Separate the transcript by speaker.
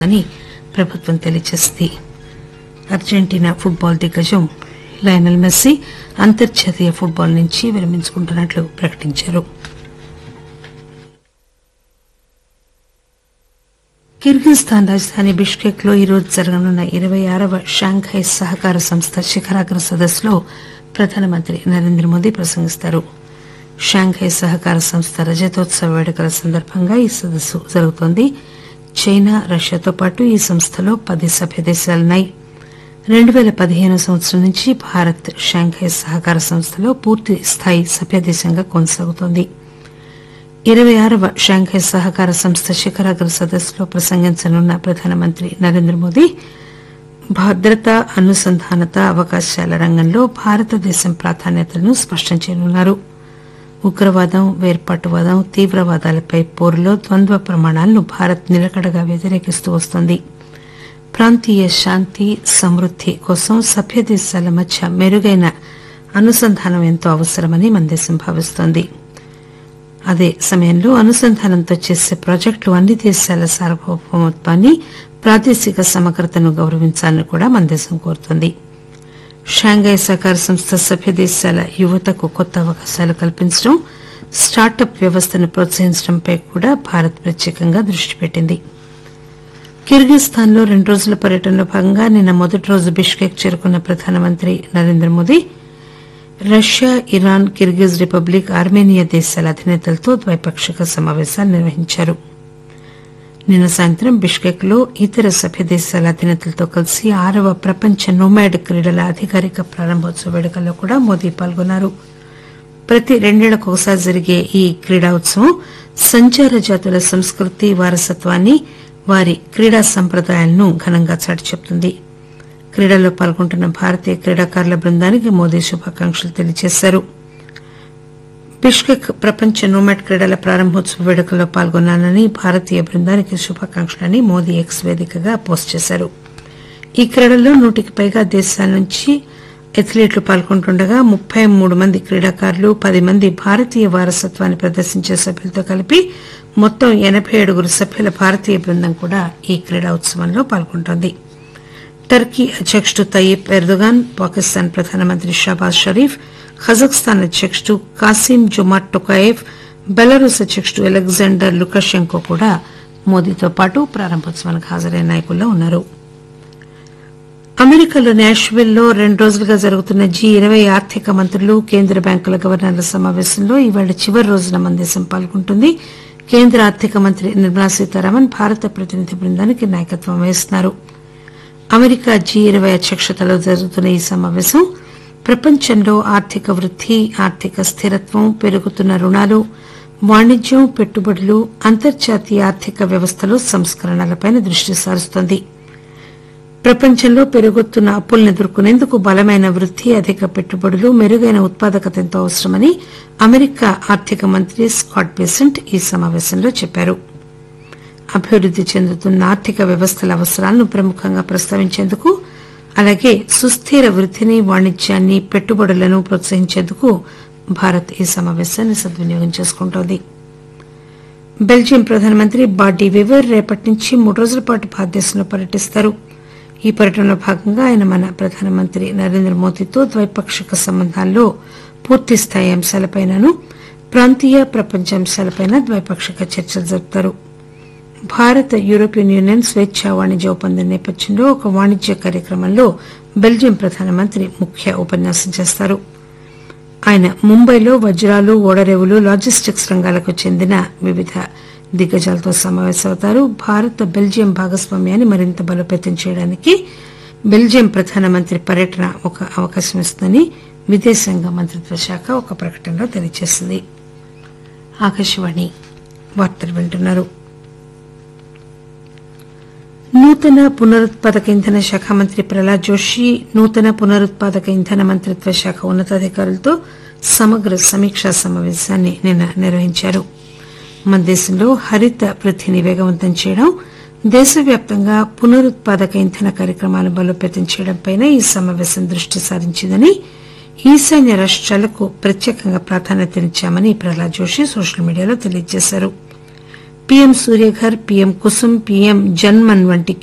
Speaker 1: అని ప్రభుత్వం తెలియజేసింది అర్జెంటీనా ఫుట్బాల్ దిగ్గజం లయనల్ మెస్సీ అంతర్జాతీయ ఫుట్బాల్ నుంచి విరమించుకుంటున్నట్లు ప్రకటించారు కిర్గిస్థాన్ రాజధాని బిష్కెక్ లో ఈరోజు జరగనున్న ఇరవై ఆరవ షాంఘై సహకార సంస్థ శిఖరాగ్ర సదస్సులో ప్రధానమంత్రి నరేంద్ర మోదీ ప్రసంగిస్తారు షాంఘై సహకార సంస్థ రజతోత్సవ వేడుకల సందర్భంగా ఈ సదస్సు జరుగుతోంది చైనా రష్యాతో పాటు ఈ సంస్థలో పది సభ్య దేశాలున్నాయి రెండు పేల పదిహేను సంవత్సరం నుంచి భారత్ షాంఘై సహకార సంస్థలో పూర్తి స్థాయి సభ్యదేశంగా కొనసాగుతోంది ఇరవై ఆరవ షాంఘై సహకార సంస్థ శిఖరాగ్ర సదస్సులో ప్రసంగించనున్న ప్రధానమంత్రి నరేంద్ర మోదీ భద్రత అనుసంధానత అవకాశాల రంగంలో భారతదేశం ప్రాధాన్యతలను స్పష్టం చేయనున్నారు ఉగ్రవాదం వేర్పాటువాదం తీవ్రవాదాలపై పోరులో ద్వంద్వ ప్రమాణాలను భారత్ నిలకడగా వ్యతిరేకిస్తూ వస్తోంది ప్రాంతీయ శాంతి సమృద్ది కోసం సభ్య దేశాల మధ్య మెరుగైన అనుసంధానం ఎంతో అవసరమని మన దేశం భావిస్తోంది అదే సమయంలో అనుసంధానంతో చేసే ప్రాజెక్టులు అన్ని దేశాల సార్వభౌమత్వాన్ని ప్రాదేశిక సమగ్రతను గౌరవించాలని కూడా మన దేశం కోరుతోంది షాంఘై సహకార సంస్థ సభ్య దేశాల యువతకు కొత్త అవకాశాలు కల్పించడం స్టార్టప్ వ్యవస్థను ప్రోత్సహించడంపై కూడా భారత్ ప్రత్యేకంగా దృష్టి పెట్టింది కిర్గిస్థాన్ లో రెండు రోజుల పర్యటనలో భాగంగా నిన్న మొదటి రోజు బిష్కెక్ చేరుకున్న ప్రధానమంత్రి Narendra Modi Russia Iran Kyrgyz republic Armenia దేశాల అధినేతలతో ద్వైపాక్షిక సమావేశాలు నిర్వహించారు నిన్న సాయంత్రం బిష్కెక్ లో ఇతర సభ్య దేశాల అధినేతలతో కలిసి ఆరవ ప్రపంచ నోమాడ్ క్రీడల అధికారిక ప్రారంభోత్సవ వేడుకల్లో కూడా మోదీ పాల్గొన్నారు ప్రతి రెండేళ్లకు ఒకసారి జరిగే ఈ క్రీడా ఉత్సవం సంచార జాతుల సంస్కృతి వారసత్వాన్ని వారి క్రీడా సంప్రదాయాలను ఘనంగా చాటి చెబుతుంది క్రీడల్లో పాల్గొంటున్న భారతీయ క్రీడాకారుల బృందానికి మోదీ శుభాకాంక్షలు తెలియజేశారు బిష్కెక్ ప్రపంచ నోమాడ్ క్రీడల ప్రారంభోత్సవ వేడుకల్లో పాల్గొన్నానని భారతీయ బృందానికి శుభాకాంక్షలని మోదీ ఎక్స్ వేదికగా పోస్ట్ చేశారు ఈ క్రీడల్లో నూటికి పైగా దేశాల నుంచి అథ్లీట్లు పాల్గొంటుండగా ముప్పై మూడు మంది క్రీడాకారులు పది మంది భారతీయ వారసత్వాన్ని ప్రదర్శించే సభ్యులతో కలిపి మొత్తం ఎనబై ఏడుగురు సభ్యుల భారతీయ బృందం కూడా ఈ క్రీడా ఉత్సవంలో పాల్గొంటోంది టర్కీ అధ్యకుడు తయ్యిప్ ఎర్దోగాన్ పాకిస్తాన్ ప్రధానమంత్రి షాబాజ్ షరీఫ్ కజాఖ్స్తాన్ అధ్యకుడు కాసిం జుమాట్ టొకాయేవ్ బెలరూస్ అధ్యకుడు అలెగ్జాండర్ లుకషెంకో కూడా మోదీతో పాటు ప్రారంభోత్సవానికి హాజరైన నాయకుల్లో ఉన్నారు అమెరికాలోని యాష్విల్లో రెండు రోజులుగా జరుగుతున్న జీ ఇరవై ఆర్థిక మంత్రులు కేంద్ర బ్యాంకుల గవర్నర్ల సమావేశంలో ఇవాళ చివరి రోజున మన దేశం పాల్గొంటుంది కేంద్ర ఆర్థిక మంత్రి నిర్మలా సీతారామన్ భారత ప్రతినిధి బృందానికి నాయకత్వం వహిస్తున్నారు అమెరికా జీ ఇరవై అధ్యక్షతలో జరుగుతున్న ఈ సమావేశం ప్రపంచంలో ఆర్థిక వృద్ది ఆర్థిక స్థిరత్వం పెరుగుతున్న రుణాలు వాణిజ్యం పెట్టుబడులు అంతర్జాతీయ ఆర్థిక వ్యవస్థలో సంస్కరణలపై దృష్టి సారిస్తోంది ప్రపంచంలో పెరుగుతున్న అప్పులను ఎదుర్కొనేందుకు బలమైన వృద్ది అధిక పెట్టుబడులు మెరుగైన ఉత్పాదకత ఎంతో అవసరమని అమెరికా ఆర్థిక మంత్రి స్కాట్ బెసెంట్ ఈ సమావేశంలో చెప్పారు అభివృద్ది చెందుతున్న ఆర్థిక వ్యవస్థల అవసరాలను ప్రముఖంగా ప్రస్తావించేందుకు అలాగే సుస్థిర వృద్దిని వాణిజ్యాన్ని పెట్టుబడులను ప్రోత్సహించేందుకు భారత్ ఈ సమావేశాన్ని సద్వినియోగం చేసుకుంటోంది బెల్జియం ప్రధానమంత్రి బాడీ వివర్ రేపటి నుంచి మూడు రోజుల పాటు భారతదేశంలో పర్యటిస్తారు ఈ పర్యటనలో భాగంగా ఆయన మన ప్రధానమంత్రి నరేంద్ర మోదీతో ద్వైపాక్షిక సంబంధాల్లో పూర్తిస్థాయి అంశాలపైనను ప్రాంతీయ ప్రపంచ అంశాలపైన ద్వైపాక్షిక చర్చలు జరుపుతారు భారత్ యూరోపియన్ యూనియన్ స్వేచ్ఛా వాణిజ్య ఒప్పందం నేపథ్యంలో ఒక వాణిజ్య కార్యక్రమంలో బెల్జియం ప్రధానమంత్రి ముఖ్య ఉపన్యాసం చేస్తారు ఆయన ముంబైలో వజ్రాలు ఓడరేవులు లాజిస్టిక్స్ రంగాలకు చెందిన వివిధ దిగ్గజాలతో సమావేశమవుతారు భారత్ బెల్జియం భాగస్వామ్యాన్ని మరింత బలోపేతం చేయడానికి బెల్జియం ప్రధానమంత్రి పర్యటన ఒక అవకాశం ఇస్తుందని విదేశాంగ మంత్రిత్వ శాఖ ఒక ప్రకటనలో తెలియజేసింది ఆకాశవాణి వార్తలు వింటున్నారు నూతన పునరుత్పాదక ఇంధన శాఖ మంత్రి ప్రహ్లాద్ జోషి నూతన పునరుత్పాదక ఇంధన మంత్రిత్వ శాఖ ఉన్నతాధికారులతో సమగ్ర సమీక్షా సమావేశాన్ని నిన్న నిర్వహించారు మన దేశంలో హరిత వృద్దిని వేగవంతం చేయడం దేశవ్యాప్తంగా పునరుత్పాదక ఇంధన కార్యక్రమాలను బలోపేతం చేయడంపై ఈ సమావేశం దృష్టి సారించిందని ఈశాన్య రాష్ట్రాలకు ప్రత్యేకంగా ప్రాధాన్యతనిచ్చామని ప్రహ్లాద్ జోషి సోషల్ మీడియాలో తెలియజేశారు PM Suryaghar PM Kusum PM Janman వంటి